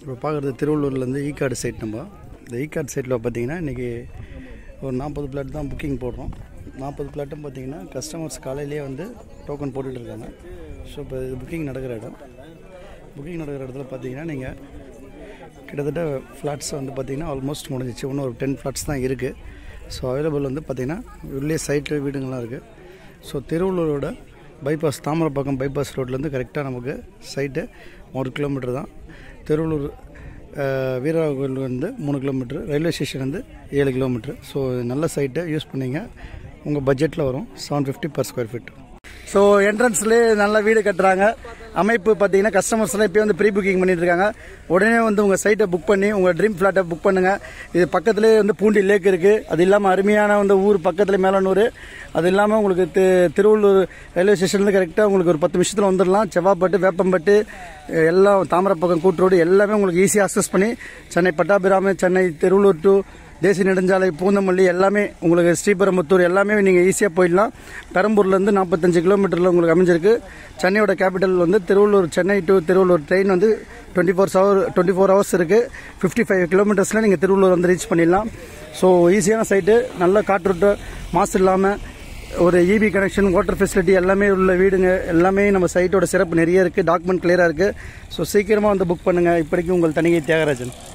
இப்போ பார்க்குறது திருவள்ளூர்லேருந்து ஈ card side நம்ம இந்த ஈ கார்டு சைட்டில் பார்த்தீங்கன்னா இன்றைக்கி ஒரு நாற்பது பிளாட் தான் புக்கிங் போடுறோம் நாற்பது பிளாட்டும் பார்த்தீங்கன்னா கஸ்டமர்ஸ் காலையிலேயே வந்து டோக்கன் போட்டுட்டு இருக்காங்க ஸோ இப்போ இது புக்கிங் நடக்கிற இடம் புக்கிங் நடக்கிற இடத்துல பார்த்தீங்கன்னா நீங்கள் கிட்டத்தட்ட ஃப்ளாட்ஸ் வந்து பார்த்தீங்கன்னா ஆல்மோஸ்ட் முடிஞ்சிச்சு இன்னும் ஒரு டென் ஃப்ளாட்ஸ் தான் இருக்குது ஸோ அவைலபிள் வந்து பார்த்தீங்கன்னா உள்ளே சைட்டு வீடுங்கள்லாம் இருக்குது ஸோ திருவள்ளூரோட பைபாஸ் தாமரப்பாக்கம் பைபாஸ் ரோட்லேருந்து கரெக்டாக நமக்கு சைட்டு ஒரு கிலோமீட்டர் தான் திருவள்ளூர் அஹ், வீரராகவல் வந்து மூணு கிலோமீட்ரு ரயில்வே ஸ்டேஷன் வந்து ஏழு கிலோமீட்ரு ஸோ நல்ல சைட்டை யூஸ் பண்ணீங்க உங்கள் பட்ஜெட்டில் வரும் seven fifty per square feet so என்ட்ரன்ஸ்லேயே நல்ல வீடு கட்டுறாங்க அமைப்பு பார்த்தீங்கன்னா கஸ்டமர்ஸ்லாம் இப்போ வந்து ப்ரீ புக்கிங் பண்ணிட்டு இருக்காங்க உடனே வந்து உங்கள் சைட்டை புக் பண்ணி உங்கள் ட்ரீம் ஃப்ளாட்டை புக் பண்ணுங்கள் இது பக்கத்துலேயே வந்து பூண்டி லேக் இருக்குது அது இல்லாமல் அருமையான வந்து ஊர் பக்கத்தில் மேலனூர் அது இல்லாமல் உங்களுக்கு தி திருவள்ளூர் ரயில்வே ஸ்டேஷன்லேருந்து கரெக்டாக உங்களுக்கு ஒரு பத்து நிமிஷத்தில் வந்துடலாம் செவ்வாப்பட்டு வேப்பம்பட்டு அஹ் எல்லாம் தாமரப்பக்கம் கூட்டுரோடு எல்லாமே உங்களுக்கு ஈஸியாக அக்சஸ் பண்ணி சென்னை பட்டாபிராம சென்னை திருவள்ளூர் டு தேசிய நெடுஞ்சாலை பூந்தமல்லி எல்லாமே உங்களுக்கு ஸ்ரீபெரும்புத்தூர் எல்லாமே நீங்கள் ஈஸியாக போயிடலாம் பெரம்பூர்லேருந்து நாற்பத்தஞ்சு கிலோமீட்டரில் உங்களுக்கு அமைஞ்சிருக்கு சென்னையோட கேபிட்டல் வந்து திருவள்ளூர் சென்னை டு திருவள்ளூர் ட்ரெயின் வந்து twenty four hour twenty four hours இருக்குது ஃபிஃப்டி ஃபைவ் கிலோமீட்டர்ஸில் நீங்கள் திருவள்ளூர் வந்து ரீச் பண்ணிடலாம் ஸோ ஈஸியான சைட்டு நல்ல காற்றுட்டு மாசு இல்லாமல் ஒரு இபி கனெக்ஷன் வாட்டர் ஃபெசிலிட்டி எல்லாமே உள்ள வீடுங்க எல்லாமே நம்ம சைட்டோட சிறப்பு நிறைய இருக்குது டாக்குமெண்ட் கிளியராக இருக்குது ஸோ சீக்கிரமாக வந்து புக் பண்ணுங்கள் இப்படிக்கு உங்கள் தனிகை தியாகராஜன்